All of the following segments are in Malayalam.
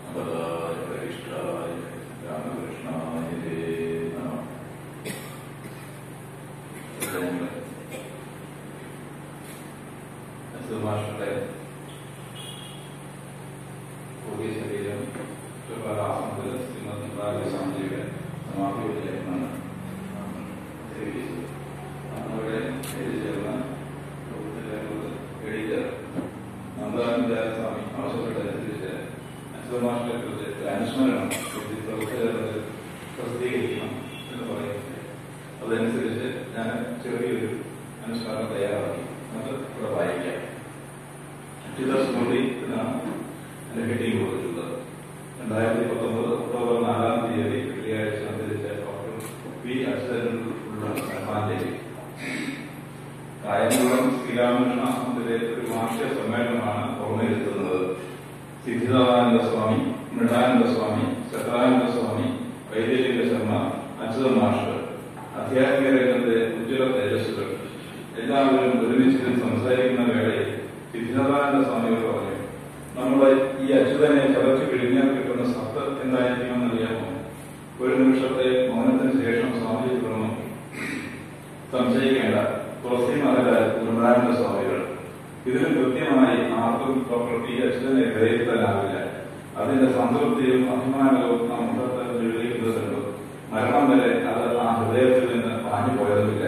അപദായ പരിഷ്ടായ രാമകൃഷ്ണായ തേ നമഃ മാഷത്തെ പുതിയ ശരീരം ആസനത്തിൽ ശ്രീമദ് ബാലസ്വാമിജിയുടെ സമാധി വിജയമാണ് നമ്മുടെ എഴുതിച്ചേർന്ന എഴുതിയ നന്ദാനന്ദ സ്വാമി ആവശ്യപ്പെട്ടതനുസരിച്ച് അച്യുതമാഷിനെ കുറിച്ച് ഒരു അനുസ്മരണം പ്രവർത്തകർക്ക് പ്രസിദ്ധീകരിക്കണം എന്ന് പറയുന്നത് അതനുസരിച്ച് ഞാൻ ചെറിയൊരു അനുസ്മരണം തയ്യാറാക്കി നമുക്ക് ഇവിടെ വായിക്കാം അച്യുത സ്മൃതി എന്നാണ് അതിന്റെ ഹെഡിങ് കൊടുത്തിട്ടുള്ളത് രണ്ടായിരത്തി പത്തൊമ്പത് ഒക്ടോബർ നാലാം തീയതി വെള്ളിയാഴ്ച അന്തരിച്ച ഡോക്ടർ പി അച്യുതനുള്ള ശ്രദ്ധാഞ്ജലി കായംകുളം ശ്രീരാമകൃഷ്ണ ആശ്രമത്തിലെ ഒരു വാർഷിക സമ്മേളനമാണ് ഓർമ്മയിരുത്തുന്നത് സിദ്ധിദാനന്ദ സ്വാമി മൃണാനന്ദ സ്വാമി സത്താനന്ദ സ്വാമി വൈദ്യലിംഗ ശർമ്മ അച്യുത മാസ്റ്റർ അധ്യാത്മിക രംഗത്തെ ഉജ്ജ്വല തേജസ്സുകൾ എല്ലാവരും ഒരുമിച്ചിരുന്ന് സംസാരിക്കുന്ന വേളയിൽ സിദ്ധിദാനന്ദ സ്വാമികൾ പറഞ്ഞു നമ്മുടെ ഈ അച്യുതനെ ചതച്ചു പിഴിഞ്ഞാൽ കിട്ടുന്ന സത്ത് എന്തായിരിക്കുമെന്ന് അറിയാമോ ഒരു നിമിഷത്തെ മൗനത്തിന് ശേഷം സ്വാമിജി തുറന്നു സംശയിക്കേണ്ട തുളസി മഹരാജ് ഗുരുനാനന്ദ സ്വാമികൾ ഇതിന് കൃത്യമായി ആർക്കും ഡോക്ടർ പി അച്യുതനെ വിലയിരുത്താനാവില്ല അതിന്റെ സംതൃപ്തിയും അഭിമാനവും നാം മുഖത്ത് വിവരിക്കുന്നതുണ്ട് മരണം വരെ അത് ആ ഹൃദയത്തിൽ നിന്ന് പാഞ്ഞു പോയതുമില്ല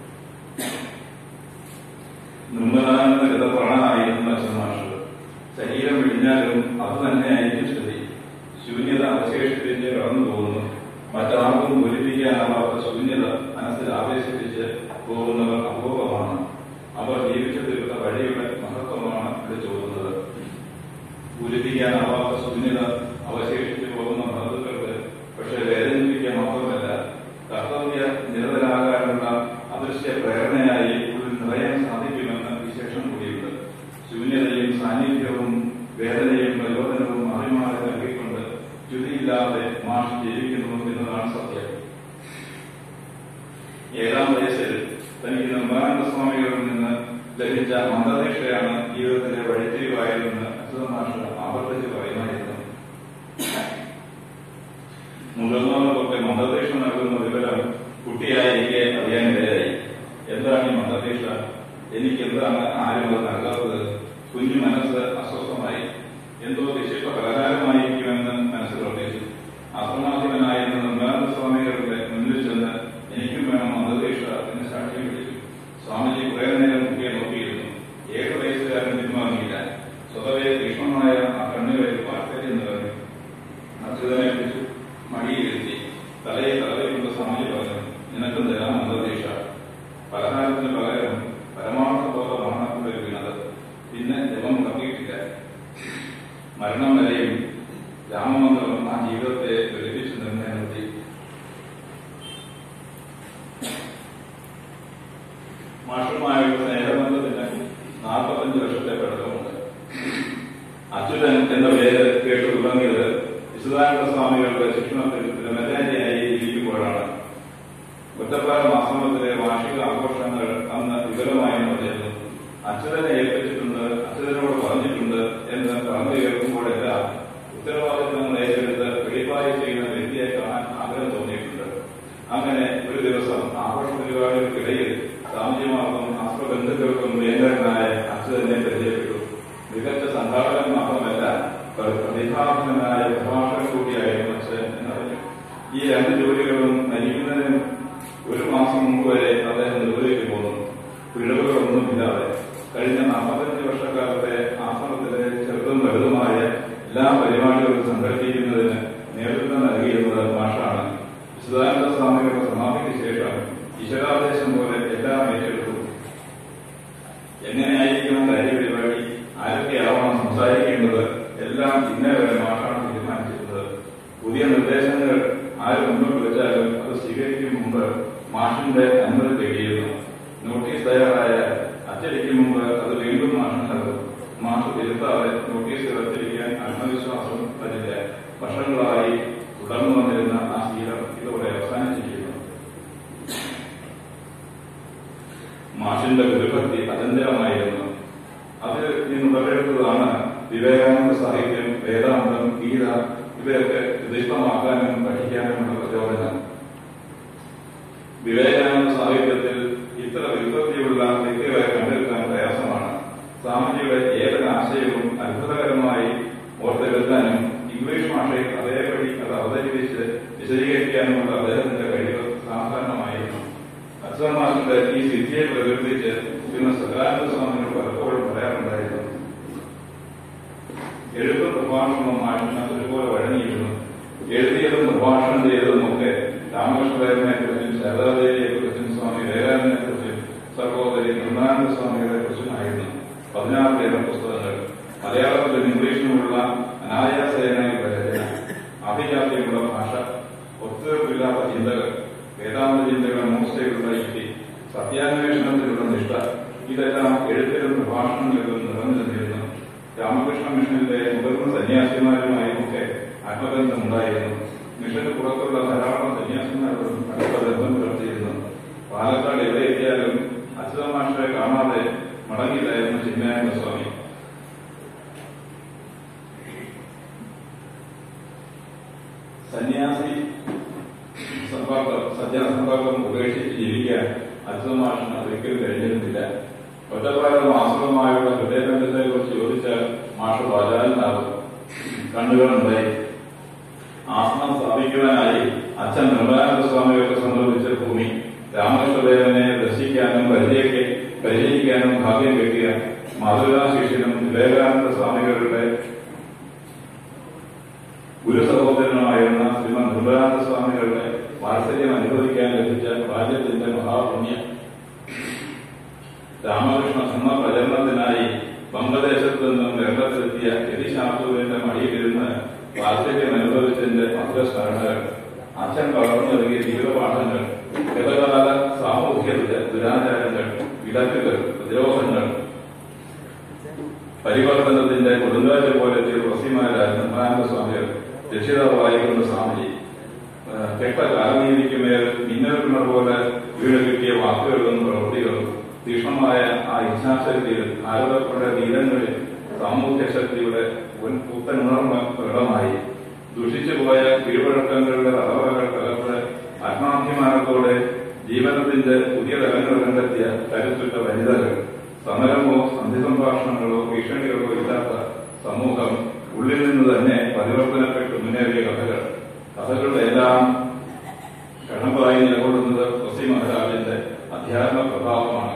നിർമ്മലാനന്ദ ഗതപ്രണനായിരുന്നു അച്ഛന്മാഷ് ശരീരം വിഴിഞ്ഞാലും അത് തന്നെയായിരിക്കും സ്ഥിതി ശൂന്യത അവശേഷിപ്പിച്ച് കടന്നു പോകുന്നു മറ്റാർക്കും പൂരിപ്പിക്കാനാവാത്ത ശൂന്യത മനസ്സിൽ ആവേശിപ്പിച്ച് പോകുന്നവർ അപൂർവമാണ് അവർ ജീവിച്ചു തീർത്ത വഴിയുടെ മഹത്വമാണ് വിളിച്ചു പോകുന്നത് പൂരിപ്പിക്കാനാവാത്ത ശൂന്യത അവശേഷിച്ചു പോകുന്ന മഹത്തുക്കൾക്ക് പക്ഷെ വേദനിപ്പിക്കുക മാത്രമല്ല കർത്തവ്യ നിരതരാകാനുള്ള അദൃശ്യ പ്രേരണയായി ഉള്ളിൽ നിറയാൻ സാധിക്കുമെന്ന് വിശേഷം കൂടിയുണ്ട് ശൂന്യതയും സാന്നിധ്യവും വേദനയും പ്രചോദനവും മാറി മാറി നൽകിക്കൊണ്ട് ച്യുതിയില്ലാതെ മാഷ് ജീവിക്കുന്നു എന്നതാണ് സത്യം ഏഴാം വയസ്സിൽ തനിക്ക് നിർമ്മാനന്ദ സ്വാമികളിൽ നിന്ന് ലഭിച്ച മന്ദദീക്ഷയാണ് ജീവിതത്തിലെ വഴിത്തിരിവായതെന്ന് അച്യുത മാഷ് ആവർത്തിച്ച് പറയുമായിരുന്നു മുതിർന്നവർക്കൊക്കെ മന്ദദീക്ഷ നൽകുന്ന വിവരം കുട്ടിയായിരിക്കെ അറിയാനിടയായി എന്താണ് ഈ മന്ദദീക്ഷ എനിക്ക് എന്താണ് ആരും അത് നൽകാത്തത് കുഞ്ഞു മനസ്സ് അസ്വസ്ഥമായി എന്തോ വിശിഷ്ട പലഹാരമായിരിക്കുമെന്ന് മനസ്സ് പ്രവർത്തിച്ചു അസമാധിപനായിരുന്ന നിർമ്മാനന്ദ സ്വാമികളുടെ മുന്നിൽ ചെന്ന് എനിക്കും വേണം മന്ദദീക്ഷ എന്ന് സാക്ഷ്യം വിളിച്ചു സ്വാമിജി കുറെ നേരം കുട്ടിയെ നോക്കിയിരുന്നു ഏഴ് വയസ്സുകാരൻ പിന്മാറിയില്ല സ്വതവേ തീക്ഷ്ണമായ ആ കണ്ണുകളിൽ വാർത്തര്യം നിറഞ്ഞു അച്യുതനെ വിളിച്ചു മടിയിലിരുത്തി തലയെ തലയിൽ കൊണ്ട് സ്വാമി പറഞ്ഞു നിനക്കും തരാം മന്ദദീക്ഷ പലഹാരത്തിന് പകരം പരമാർത്ഥ ബോധമാണ് ഇവിടെ വീണത് പിന്നെ ജപം കത്തിയിട്ടില്ല മരണം വരെയും രാമമന്ത്രം ആ ജീവിതത്തെ ജ്വലിപ്പിച്ചു നിർത്തി മാഷുമായുള്ള സ്നേഹബന്ധത്തിന് നാൽപ്പത്തഞ്ച് വർഷത്തെ പഴക്കമുണ്ട് അച്യുതൻ എന്ന പേര് കേട്ടു തുടങ്ങിയത് വിശുദ്ധാനന്ദ സ്വാമികളുടെ ശിക്ഷണത്തിൽ തിരുമലാരിയായി ഇരിക്കുമ്പോഴാണ് ഒറ്റപ്പാലം ആശ്രമത്തിലെ വാർഷിക ആഘോഷങ്ങൾ അന്ന് വിപുലമായി നടന്നിരുന്നു അച്യുതനെ ഏൽപ്പിച്ചിട്ടുണ്ട് അച്യുതനോട് പറഞ്ഞിട്ടുണ്ട് എന്ന് പറഞ്ഞു കേൾക്കുമ്പോഴെല്ലാം ഉത്തരവാദിത്തങ്ങൾ ഏറ്റെടുത്ത് വെളിപ്പായി ചെയ്യുന്ന വ്യക്തിയെ കാണാൻ ആഗ്രഹം തോന്നിയിട്ടുണ്ട് അങ്ങനെ ഒരു ദിവസം ആഘോഷ പരിപാടികൾക്കിടയിൽ സാമൂഹ്യമാർക്കും ആശ്രബന്ധുക്കൾക്കും പ്രിയങ്കരനായ അച്യുതനെ പരിചയപ്പെട്ടു മികച്ച സംഘാടകൻ മാത്രമല്ല പ്രതിഭാസനായ പ്രഭാഷകൻ കൂടിയായിരുന്നു അച്യുതൻ എന്നറിഞ്ഞു ഈ രണ്ട് ജോലികളും നയിക്കുന്നതിന് ഒരു മാസം മുമ്പ് വരെ അദ്ദേഹം നിർവഹിച്ചു പോന്നു പിഴവുകളൊന്നുമില്ലാതെ കഴിഞ്ഞ നാൽപ്പത്തഞ്ച് വർഷക്കാലത്തെ ആശ്രമത്തിലെ ചെറുതും വലുതുമായ എല്ലാ പരിപാടികളും സംഘടിപ്പിക്കുന്നതിന് നേതൃത്വം നൽകിയിരുന്നത് മാഷാണ് വിശുദ്ധാനന്ദ സ്വാമികളുടെ സമാധിക്ക് ശേഷം ഈശ്വരാദേശം പോലെ എല്ലാം ഏറ്റെടുത്തു എങ്ങനെയായിരിക്കണം കാര്യപരിപാടി ആരൊക്കെയാവണം സംസാരിക്കേണ്ടത് എല്ലാം ഇന്നേ വരെ മാഷാണ് തീരുമാനിച്ചിരുന്നത് പുതിയ നിർദ്ദേശങ്ങൾ ആര് മുന്നോട്ട് വെച്ചാലും അത് സ്വീകരിക്കും മുമ്പ് മാഷിന്റെ അനുമതി തേടിയിരുന്നു നോട്ടീസ് തയ്യാറായ അച്ചടിക്കും മുമ്പ് അത് വീണ്ടും മാഷ് നൽകും മാഷ് തിരുത്താതെ നോട്ടീസ് ഇറച്ചിരിക്കാൻ ആത്മവിശ്വാസം വരില്ല വർഷങ്ങളായി തുടർന്നു വന്നിരുന്ന ആ ശീലം ഇതോടെ അവസാനിച്ചിരിക്കുന്നു മാഷിന്റെ ഗുരുഭക്തി അചഞ്ചലമായിരുന്നു അതിൽ നിന്ന് ഉടലെടുത്തതാണ് വിവേകാനന്ദ സാഹിത്യം വേദാന്തം ഗീത ഇവരൊക്കെ ഉദിഷ്ടമാക്കാനും പഠിക്കാനുമുള്ള പ്രചോദനം വിവേകാനന്ദ സാഹിത്യത്തിൽ ഇത്ര വിൽപ്പത്തിയുള്ള വ്യക്തികളെ കണ്ടെടുക്കാൻ പ്രയാസമാണ് സ്വാമിജിയുടെ ഏതൊരാശയവും അത്ഭുതകരമായി ഓർത്തെടുക്കാനും ഇംഗ്ലീഷ് ഭാഷയിൽ അതേപടി അത് അവതരിപ്പിച്ച് വിശദീകരിക്കാനുമുള്ള അദ്ദേഹത്തിന്റെ കഴിവ് സാധാരണമായിരുന്നു അച്ഛന്മാരുടെ ഈ സിദ്ധിയെ പ്രകീർത്തിച്ച് പിന്നെ സദാനന്ദ സ്വാമികൾ പലപ്പോഴും പറയാറുണ്ടായിരുന്നു എഴുത്തും പ്രഭാഷണവും മാറ്റുന്ന ഒരുപോലെ വഴങ്ങിയിരുന്നു എഴുതിയതും പ്രഭാഷണം ചെയ്തതും ഒക്കെ രാമകൃഷ്ണദേവനെ കുറിച്ചും ശാരദാദേവിയെ കുറിച്ചും സ്വാമി വിവേകാനന്ദനെ കുറിച്ചും സഹോദരി നിർമ്മാനന്ദ സ്വാമികളെ കുറിച്ചുമായിരുന്നു പതിനാറിലേറെ പുസ്തകങ്ങൾ മലയാളത്തിലും ഇംഗ്ലീഷിലുമുള്ള അനായാസേനയുടെ രചന അഭിജാത്യമുള്ള ഭാഷ ഒത്തുതീർപ്പില്ലാത്ത ചിന്തകൾ വേദാന്ത ചിന്തകൾ മൂർച്ചയുള്ള യുക്തി സത്യാന്വേഷണത്തിലുള്ള നിഷ്ഠ ഇതെല്ലാം എഴുത്തിലും പ്രഭാഷണങ്ങളിലും നിറഞ്ഞു നിന്നിരുന്നു രാമകൃഷ്ണ മിഷനിലെ മുതിർന്ന സന്യാസിമാരുമായുമൊക്കെ ആത്മബന്ധമുണ്ടായിരുന്നു മിഷന് പുറത്തുള്ള ധാരാളം സന്യാസിമാരോടും അടുത്ത ബന്ധം പുലർത്തിയിരുന്നു പാലക്കാട് എവിടെ എത്തിയാലും അച്യുതമാഷെ കാണാതെ മടങ്ങില്ലായിരുന്നു ചിന്മയാനന്ദ സ്വാമി സന്യാസി സമ്പർക്കം സജ്ജന സമ്പർക്കം ഉപേക്ഷിച്ച് ജീവിക്കാൻ അച്യുതമാഷിന് ഒരിക്കലും കഴിഞ്ഞിരുന്നില്ല ഒറ്റപ്രായം ആശ്രമമായുള്ള ഹൃദയബന്ധത്തെ കുറിച്ച് ചോദിച്ചാൽ മാഷ് വാചാലനാകും കണ്ണുകളുണ്ടായി ആശ്രമം സ്ഥാപിക്കുവാനായി അച്ഛൻ നിർമ്മലാനന്ദ സ്വാമികൾക്ക് സമർപ്പിച്ച ഭൂമി രാമകൃഷ്ണദേവനെ ദർശിക്കാനും പരിചയിക്ക പരിചയിക്കാനും ഭാഗ്യം കിട്ടിയ മാതൃകാ ശിഷ്യനും വിവേകാനന്ദ സ്വാമികളുടെ ഗുരു സഹോദരനുമായിരുന്ന ശ്രീമദ് നിർമ്മലാനന്ദ സ്വാമികളുടെ വാത്സല്യം അനുഭവിക്കാൻ ലഭിച്ച രാജ്യത്തിന്റെ മഹാപുണ്യം രാമകൃഷ്ണ സിംഹ പ്രചരണത്തിനായി ബംഗ്ലാദേശത്ത് നിന്നും കേരളത്തിലെത്തിയ യതിശാസ്തുവിന്റെ മടിയിലിരുന്ന് വാത്സല്യം അനുഭവിച്ചതിന്റെ മധുരസ്മരണകൾ അച്ഛൻ പകർന്നു നൽകിയ ജീവിതപാഠങ്ങൾ ഗതകാല സാമൂഹ്യ ദുര- ദുരാചാരങ്ങൾ വിലക്കുകൾ പ്രതിരോധങ്ങൾ പരിവർത്തനത്തിന്റെ കൊടുങ്കാറ്റ് പോലെ ചില വസീമാരായ നിർമ്മാനന്ദ സ്വാമികൾ രക്ഷിതാവായിക്കൊണ്ട് സ്വാമിജി ആ, കെട്ട കാലനീതിക്ക് മേൽ മിന്നലുകൾ പോലെ വീട് കിട്ടിയ വാക്കുകളും പ്രവൃത്തികളും തീക്ഷ്ണമായ ആ ഇച്ഛാശക്തിയിൽ ഭാരതത്തിന്റെ തീരങ്ങളിൽ സാമൂഹ്യ ശക്തിയുടെ ഉൻ- പുത്തൻ ഉണർവ് പ്രകടമായി ദുഷിച്ചു പോയ കീഴ്വഴക്കങ്ങളുടെ തലവറകൾ തകർത്ത് ആത്മാഭിമാനത്തോടെ ജീവനത്തിന്റെ പുതിയ തലങ്ങൾ കണ്ടെത്തിയ കരുത്തുറ്റ വനിതകൾ സമരമോ സന്ധി സംഭാഷണങ്ങളോ ഭീഷണികളോ ഇല്ലാത്ത സമൂഹം ഉള്ളിൽ നിന്ന് തന്നെ പരിവർത്തനപ്പെട്ട് മുന്നേറിയ കഥകൾ കഥകളുടെ എല്ലാം കണമ്പായി നിലകൊള്ളുന്നത് വസി മഹാരാജിന്റെ അധ്യാത്മ പ്രഭാവമാണ്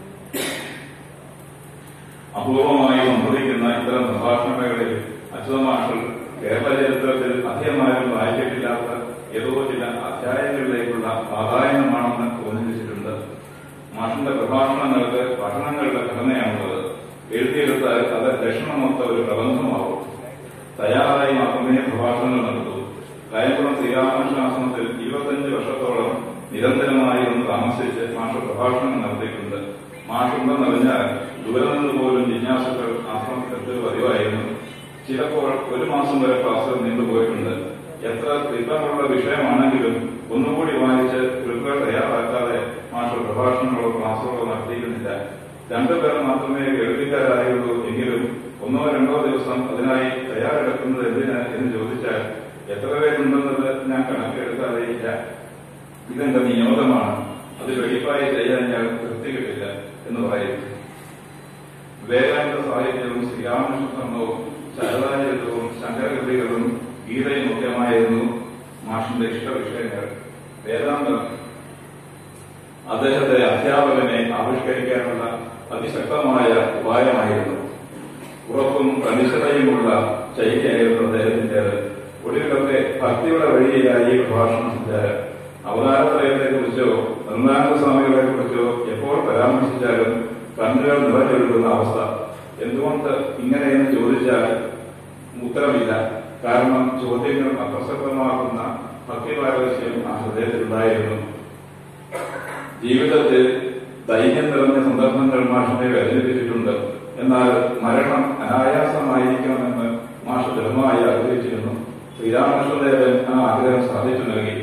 അപൂർവമായി സംഭവിക്കുന്ന ഇത്തരം പ്രഭാഷണങ്ങളിൽ അച്യുതമാഷൽ കേരള ചരിത്രത്തിൽ അധികമാരും വായിച്ചിട്ടില്ലാത്ത ഏതോ ചില അധ്യായങ്ങളിലേക്കുള്ള പ്രാധാന്യമാണെന്ന് തോന്നിച്ചിട്ടുണ്ട് മാഷിന്റെ പ്രഭാഷണങ്ങൾക്ക് പഠനങ്ങളുടെ ഘടനയാണുള്ളത് എഴുതിയെടുത്താൽ അത് ലക്ഷണമൊത്ത ഒരു പ്രബന്ധമാവും തയ്യാറായി മാത്രമേ പ്രഭാഷണങ്ങൾ നടത്തൂ കായംകുളം ശ്രീരാമകൃഷ്ണാശ്രമത്തിൽ ഇരുപത്തഞ്ച് വർഷത്തോളം നിരന്തരമായി ഒന്ന് താമസിച്ച് മാഷ് പ്രഭാഷണം നടത്തിയിട്ടുണ്ട് മാഷുണ്ടെന്നറിഞ്ഞാൽ ദൂരെ നിന്ന് പോലും ജിജ്ഞാസുക്കൾ ആശ്രമത്തിൽ പതിവായിരുന്നു ചിലപ്പോൾ ഒരു മാസം വരെ ക്ലാസ് നീണ്ടുപോയിട്ടുണ്ട് എത്ര തിട്ടമുള്ള വിഷയമാണെങ്കിലും ഒന്നുകൂടി വായിച്ച് കുറിപ്പുകൾ തയ്യാറാക്കാതെ മാഷ് പ്രഭാഷണങ്ങളോ ക്ലാസുകളോ നടത്തിയിരുന്നില്ല രണ്ടുപേർ മാത്രമേ കേൾവിക്കാരായുള്ളൂ എങ്കിലും ഒന്നോ രണ്ടോ ദിവസം അതിനായി തയ്യാറെടുക്കുന്നത് എന്തിന് എന്ന് ചോദിച്ചാൽ എത്ര പേരുണ്ടെന്നത് ഞാൻ കണക്കെടുക്കാതെ ഇല്ല ഇതെന്റെ നിയോഗമാണ് അത് വെടിപ്പായി ചെയ്യാൻ ഞാൻ തൃപ്തി കിട്ടില്ല എന്ന് പറയുന്നു വിവേകാനന്ദ സാഹിത്യവും ശ്രീരാമകൃഷ്ണ സംഭവവും ശാരദാചരിതവും ശങ്കരകൃതികളും ഗീതയും മുഖ്യമായിരുന്നു മാഷിന്റെ ഇഷ്ട വിഷയങ്ങൾ വേദാന്തം അദ്ദേഹത്തെ അധ്യാപകനെ ആവിഷ്കരിക്കാനുള്ള അതിശക്തമായ ഉപായമായിരുന്നു ഉറപ്പും കണിശതയുമുള്ള ശൈലിയായിരുന്നു അദ്ദേഹത്തിൻ്റെത് ഒടുവിലൊക്കെ ഭക്തിയുടെ വഴിയായി ഈ പ്രഭാഷണ സഞ്ചാരം അവതാരത്രയത്തെ കുറിച്ചോ നിർമ്മാണ സ്വാമികളെ കുറിച്ചോ എപ്പോൾ പരാമർശിച്ചാലും കണ്ണുകൾ നിറഞ്ഞൊഴുകുന്ന അവസ്ഥ എന്തുകൊണ്ട് ഇങ്ങനെയെന്ന് ചോദിച്ചാൽ ഉത്തരമില്ല കാരണം ചോദ്യങ്ങൾ അപ്രസക്തമാക്കുന്ന ഭക്തിപാരവശ്യം ആ ഹൃദയത്തിലുണ്ടായിരുന്നു ജീവിതത്തിൽ ദൈന്യം നിറഞ്ഞ സന്ദർഭങ്ങൾ മാഷിനെ വേദനിപ്പിച്ചിട്ടുണ്ട് എന്നാൽ മരണം അനായാസമായിരിക്കണമെന്ന് മാഷ് ദൃഢമായി ആഗ്രഹിച്ചിരുന്നു ശ്രീരാമകൃഷ്ണദേവൻ ആ ആഗ്രഹം സാധിച്ചു നൽകി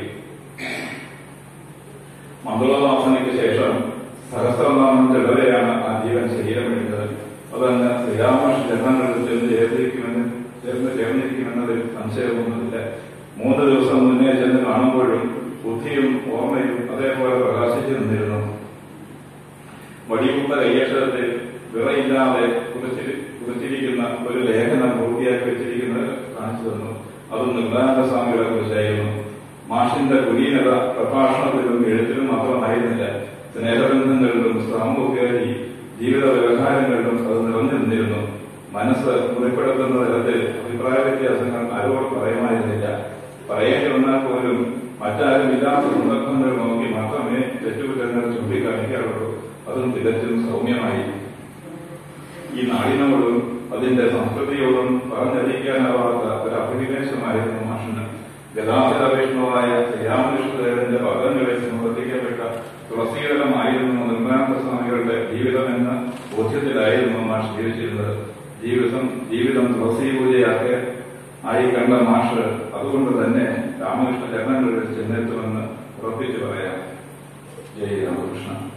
മംഗളവാസനയ്ക്ക് ശേഷം സഹസ്രനാമം ചെലവരെയാണ് ആ ജീവൻ ശരീരം എടുത്തത് അതങ്ങ് ശ്രീരാമകൃഷ്ണ ജന്മങ്ങളിൽ ചെന്ന് ചേർന്നിരിക്കുമെന്ന് ചേർന്ന് ചേർന്നിരിക്കുമെന്ന് എന്നതിൽ സംശയമൊന്നുമില്ല മൂന്ന് ദിവസം മുന്നേ ചെന്ന് കാണുമ്പോഴും ബുദ്ധിയും ഓർമ്മയും അതേപോലെ പ്രകാശിച്ചു നിന്നിരുന്നു വടിയുണ്ട കയ്യക്ഷരത്തിൽ വിറയില്ലാതെ കുറിച്ചിരി കുറിച്ചിരിക്കുന്ന ഒരു ലേഖനം പൂർത്തിയാക്കി വെച്ചിരിക്കുന്നത് കാണിച്ചു തന്നു അത് നിർദ്ദാനന്ദ സ്വാമികളെ കുറിച്ചായിരുന്നു മാഷിന്റെ കുലീനത പ്രഭാഷണത്തിലും എഴുത്തിലും മാത്രമായിരുന്നില്ല സ്നേഹബന്ധങ്ങളിലും സാമൂഹിക ജീവിത വ്യവഹാരങ്ങളിലും അത് നിറഞ്ഞു നിന്നിരുന്നു മനസ്സ് മുറിപ്പെടുത്തുന്ന തരത്തിൽ അഭിപ്രായ വ്യത്യാസങ്ങൾ ആരോട് പറയുമായിരുന്നില്ല പറയേണ്ടി വന്നാൽ പോലും മറ്റാരും ഇല്ലാത്ത സന്ദർഭങ്ങൾ നോക്കി മാത്രമേ തെറ്റുകുറ്റങ്ങൾ ചൂണ്ടിക്കാണിക്കാറുള്ളൂ അതും തികച്ചും സൗമ്യമായി ഈ നാടിനോടും അതിന്റെ സംസ്കൃതിയോടും പറഞ്ഞറിയിക്കാനാവാത്ത ഒരു അഭിനിവേശമായിരുന്നു മാഷിന് ഗതാഗതപേക്ഷണമായ ശ്രീരാമകൃഷ്ണദേവന്റെ പദങ്ങളിൽ സമർപ്പിക്കപ്പെട്ട തുളസീകരമായിരുന്നു നിർമ്മാണ സ്വാമികളുടെ ജീവിതമെന്ന ബോധ്യത്തിലായിരുന്നു മാഷ് ജീവിച്ചിരുന്നത് ജീവിതം ജീവിതം തുളസി പൂജയാക്കെ ആയി കണ്ട മാഷ് അതുകൊണ്ട് തന്നെ രാമകൃഷ്ണ ചരണങ്ങളിൽ ചെന്നെത്തുമെന്ന് ഉറപ്പിച്ചു പറയാം ജയ് രാമകൃഷ്ണ